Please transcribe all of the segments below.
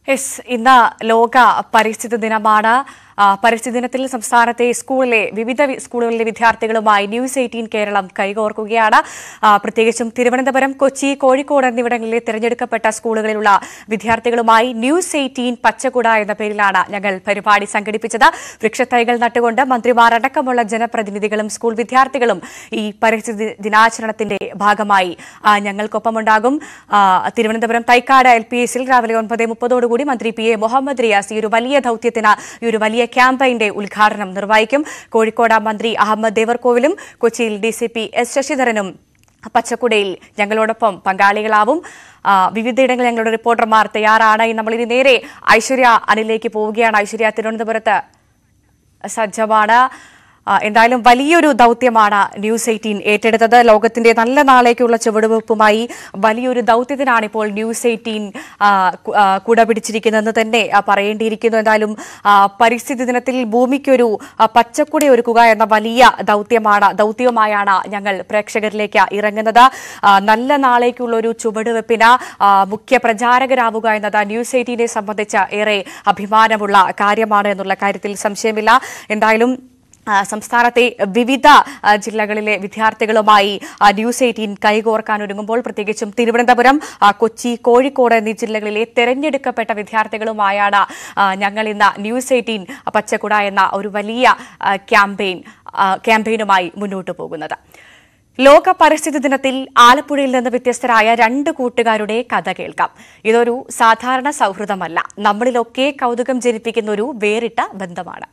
Yes ഇന്ന് ലോക പരിസ്ഥിതി ദിനമാണ് ആ, പരിസ്ഥിതി ദിനത്തിൽ സംസ്ഥാനത്തെ സ്കൂളിലെ വിവിധ വി- സ്കൂളുകളിലെ വിദ്യാർത്ഥികളുമായി ന്യൂസ് എയ്റ്റീൻ കേരളം കൈകോർക്കുകയാണ് ആ, പ്രത്യേകിച്ചും തിരുവനന്തപുരം കൊച്ചി കോഴിക്കോട് എന്നിവിടങ്ങളിലെ തിരഞ്ഞെടുക്കപ്പെട്ട സ്കൂളുകളിലുള്ള വിദ്യാർത്ഥികളുമായി ന്യൂസ് എയ്റ്റീൻ പച്ചക്കുട എന്ന പേരിലാണ് ഞങ്ങൾ പരിപാടി സംഘടിപ്പിച്ചത് വൃക്ഷത്തൈകൾ നട്ടുകൊണ്ട് മന്ത്രിമാർ അടക്കമുള്ള ജനപ്രതിനിധികളും സ്കൂൾ വിദ്യാർത്ഥികളും ഈ പരിസ്ഥിതി ദിനാചരണത്തിന്റെ ഭാഗമായി ആ, ഞങ്ങൾക്കൊപ്പമുണ്ടാകും ആ, തിരുവനന്തപുരം തൈക്കാട് എൽ പി എസിൽ രാവിലെ ഒൻപത് മുപ്പതോടുകൂടി മന്ത്രി പി എ മുഹമ്മദ് റിയാസ് ഈ ഒരു വലിയ ദൌത്യത്തിന് ഈ ഒരു വലിയ ക്യാമ്പയിന്റെ ഉദ്ഘാടനം നിർവഹിക്കും കോഴിക്കോട് മന്ത്രി അഹമ്മദ് ദേവർകോവിലും കൊച്ചിയിൽ ഡി സി പി എസ് ശശിധരനും പച്ചക്കുടയിൽ ഞങ്ങളോടൊപ്പം പങ്കാളികളാവും ആ, വിവിധയിടങ്ങളിൽ ഞങ്ങളുടെ റിപ്പോർട്ടർമാർ തയ്യാറാണ് ഇനി നമ്മളിനി നേരെ ഐശ്വര്യ അനിലേക്ക് പോവുകയാണ് ഐശ്വര്യ തിരുവനന്തപുരത്ത് സജ്ജമാണ് ആ, എന്തായാലും വലിയൊരു ദൗത്യമാണ് ന്യൂസ് എയ്റ്റീൻ ഏറ്റെടുത്തത് ലോകത്തിന്റെ നല്ല നാളേക്കുള്ള ചുവടുവെപ്പുമായി വലിയൊരു ദൗത്യത്തിനാണ് ഇപ്പോൾ ന്യൂസ് എയ്റ്റീൻ ആ, കു- ആ, കുട പിടിച്ചിരിക്കുന്നതെന്ന് തന്നെ ആ, പറയേണ്ടിയിരിക്കുന്നു എന്തായാലും ആ, പരിസ്ഥിതി ദിനത്തിൽ ഭൂമിക്കൊരു ആ, പച്ചക്കുട ഒരുക്കുക എന്ന വലിയ ദൗത്യമാണ് ദൗത്യവുമായാണ് ഞങ്ങൾ പ്രേക്ഷകരിലേക്ക് ഇറങ്ങുന്നത് ആ, നല്ല നാളേക്കുള്ള ഒരു ചുവടുവെപ്പിന് ആ, മുഖ്യ പ്രചാരകരാവുക എന്നത് ന്യൂസ് എയ്റ്റീനെ സംബന്ധിച്ച് ഏറെ അഭിമാനമുള്ള കാര്യമാണ് എന്നുള്ള കാര്യത്തിൽ സംശയമില്ല എന്തായാലും ആ, സംസ്ഥാനത്തെ വിവിധ ആ, ജില്ലകളിലെ വിദ്യാർത്ഥികളുമായി ആ, ന്യൂസ് എയ്റ്റീൻ കൈകോർക്കാൻ ഒരുങ്ങുമ്പോൾ പ്രത്യേകിച്ചും തിരുവനന്തപുരം ആ, കൊച്ചി കോഴിക്കോട് എന്നീ ജില്ലകളിലെ തെരഞ്ഞെടുക്കപ്പെട്ട വിദ്യാർത്ഥികളുമായാണ് ആ, ഞങ്ങൾ ഇന്ന് ന്യൂസ് എയ്റ്റീൻ പച്ചക്കുട എന്ന ഒരു വലിയ ആ, ക്യാമ്പയിൻ ആ, ക്യാമ്പയിനുമായി മുന്നോട്ട് പോകുന്നത് ലോക പരിസ്ഥിതി ദിനത്തിൽ ആലപ്പുഴയിൽ നിന്ന് വ്യത്യസ്തരായ രണ്ട് കൂട്ടുകാരുടെ കഥ കേൾക്കാം ഇതൊരു സാധാരണ സൗഹൃദമല്ല നമ്മളിലൊക്കെ കൗതുകം ജനിപ്പിക്കുന്ന ഒരു വേറിട്ട ബന്ധമാണ്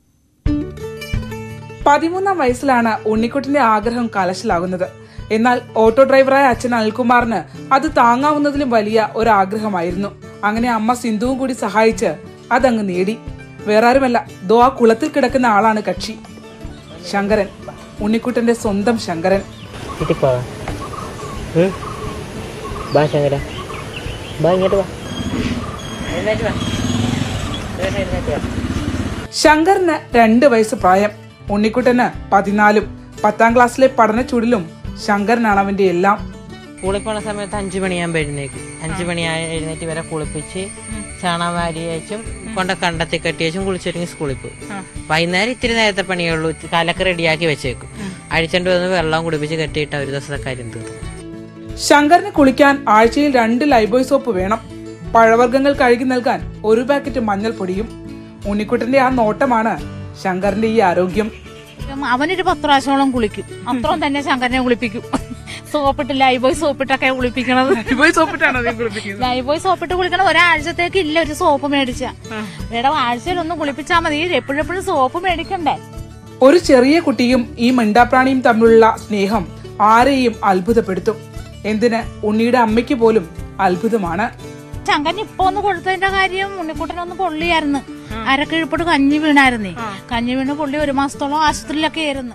പതിമൂന്നാം വയസ്സിലാണ് ഉണ്ണിക്കുട്ടിന്റെ ആഗ്രഹം കലശലാകുന്നത് എന്നാൽ ഓട്ടോ ഡ്രൈവറായ അച്ഛൻ അനിൽകുമാറിന് അത് താങ്ങാവുന്നതിലും വലിയ ഒരു ആഗ്രഹമായിരുന്നു അങ്ങനെ അമ്മ സിന്ധുവും കൂടി സഹായിച്ച് അതങ്ങ് നേടി വേറാരുമല്ല ദോ ആ കുളത്തിൽ കിടക്കുന്ന ആളാണ് കക്ഷി ശങ്കരൻ ഉണ്ണിക്കുട്ടന്റെ സ്വന്തം ശങ്കരൻ വീട്ടിൽ പോവാം ഉം? ബാ ശങ്കര ബാ ഇങ്ങോട്ട് വാ എഴുന്നേറ്റ് വാ എഴുന്നേറ്റ് എഴുന്നേറ്റ് വാ ശങ്കറിന് രണ്ട് വയസ്സ് പ്രായം ഉണ്ണിക്കുട്ടന് പതിനാലും പത്താം ക്ലാസ്സിലെ പഠന ചൂടിലും ശങ്കരനാണ് അവന്റെ എല്ലാം സ്കൂളിൽ പോണ സമയത്ത് അഞ്ചു മണിയാകുമ്പോൾ എഴുന്നേക്കും അഞ്ചു മണിയായി എഴുന്നേറ്റ് വരെ കുളിപ്പിച്ച് ചാണകം വാരി അയച്ചും കൊണ്ട കണ്ടത്തി കെട്ടി വെച്ചും കുളിച്ചൊരുങ്ങി സ്കൂളിൽ പോകും വൈകുന്നേരം ഇത്തിരി നേരത്തെ പണിയുള്ളൂ കാലൊക്കെ റെഡിയാക്കി വെച്ചേക്കും അഴിച്ചോണ്ട് വന്ന് വെള്ളം കുടിപ്പിച്ച് കെട്ടിയിട്ട് ഒരു ദിവസത്തെ കാര്യം തീർന്നു ശങ്കറിന് കുളിക്കാൻ ആഴ്ചയിൽ രണ്ട് ലൈബോയ് സോപ്പ് വേണം പഴവർഗ്ഗങ്ങൾ കഴുകി നൽകാൻ ഒരു പാക്കറ്റ് മഞ്ഞൾപ്പൊടിയും ഉണ്ണിക്കുട്ടന്റെ ആ നോട്ടമാണ് ശങ്കറിന്റെ ഈ ആരോഗ്യം ഉം, അവനൊരു പത്ത് പ്രാവശ്യത്തോളം കുളിക്കും അത്രയും തന്നെ ശങ്കരനെ കുളിപ്പിക്കും സോപ്പിട്ട് ലൈബോയ് സോപ്പിട്ടൊക്കെ കുളിപ്പിക്കണത് ലൈബോയ് സോപ്പിട്ടാണ് കുളിപ്പിക്കുന്നത് ലൈബോയ് സോപ്പിട്ട് കുളിക്കണ ഒരാഴ്ചത്തേക്ക് ഇല്ല ഒരു സോപ്പ് മേടിച്ച ഇവിടെ ആഴ്ചയിൽ ഒന്ന് കുളിപ്പിച്ചാൽ മതി എപ്പോഴെപ്പോഴും സോപ്പ് മേടിക്കണ്ടേ ഒരു ചെറിയ കുട്ടിയും ഈ മിണ്ടാപ്രാണിയും തമ്മിലുള്ള സ്നേഹം ആരെയും അത്ഭുതപ്പെടുത്തും എന്തിന് ഉണ്ണിയുടെ അമ്മയ്ക്ക് പോലും അത്ഭുതമാണ് ശങ്കരൻ ഇപ്പൊ ഒന്ന് കൊടുത്തതിന്റെ കാര്യം ഉണ്ണിക്കുട്ടനൊന്ന് പൊള്ളിയായിരുന്നു അരക്കിഴിപ്പോട്ട് കഞ്ഞി വീണായിരുന്നേ കഞ്ഞി വീണ് പൊള്ളി ഒരു മാസത്തോളം ആശുപത്രിയിലൊക്കെ ആയിരുന്നു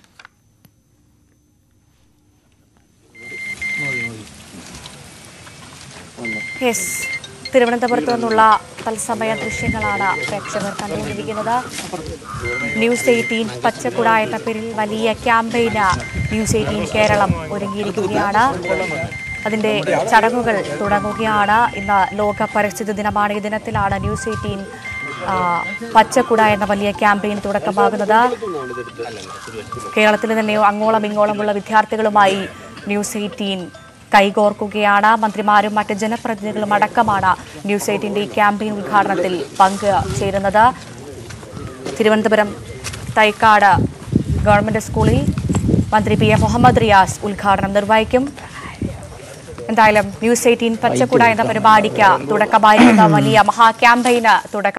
യെസ് തിരുവനന്തപുരത്ത് നിന്നുള്ള തത്സമയ ദൃശ്യങ്ങളാണ് പ്രേക്ഷകർ കണ്ടുകൊണ്ടിരിക്കുന്നത് ന്യൂസ് എയ്റ്റീൻ പച്ചക്കുട എന്ന പേരിൽ വലിയ ക്യാമ്പയിന് ന്യൂസ് എയ്റ്റീൻ കേരളം ഒരുങ്ങിയിരിക്കുകയാണ് അതിന്റെ ചടങ്ങുകൾ തുടങ്ങുകയാണ് ഇന്ന് ലോക പരിസ്ഥിതി ദിനമാണ് ഈ ദിനത്തിലാണ് ന്യൂസ് എയ്റ്റീൻ ആ, പച്ചക്കുട എന്ന വലിയ ക്യാമ്പയിൻ തുടക്കമാകുന്നത് കേരളത്തിൽ തന്നെയോ അങ്ങോളം ഇങ്ങോളമുള്ള വിദ്യാർത്ഥികളുമായി ന്യൂസ് എയ്റ്റീൻ കൈകോർക്കുകയാണ് മന്ത്രിമാരും മറ്റ് ജനപ്രതിനിധികളും അടക്കമാണ് ന്യൂസ് എയ്റ്റീൻ്റെ ഈ ക്യാമ്പയിൻ ഉദ്ഘാടനത്തിൽ പങ്ക് ചേരുന്നത് തിരുവനന്തപുരം തൈക്കാട് ഗവൺമെന്റ് സ്കൂളിൽ മന്ത്രി പി എ മുഹമ്മദ് റിയാസ് ഉദ്ഘാടനം നിർവഹിക്കും എന്തായാലും ന്യൂസ് എയ്റ്റീൻ പച്ചക്കുട എന്ന പരിപാടിക്ക് തുടക്കമായിരിക്കുന്ന വലിയ മഹാ ക്യാമ്പയിന് തുടക്കം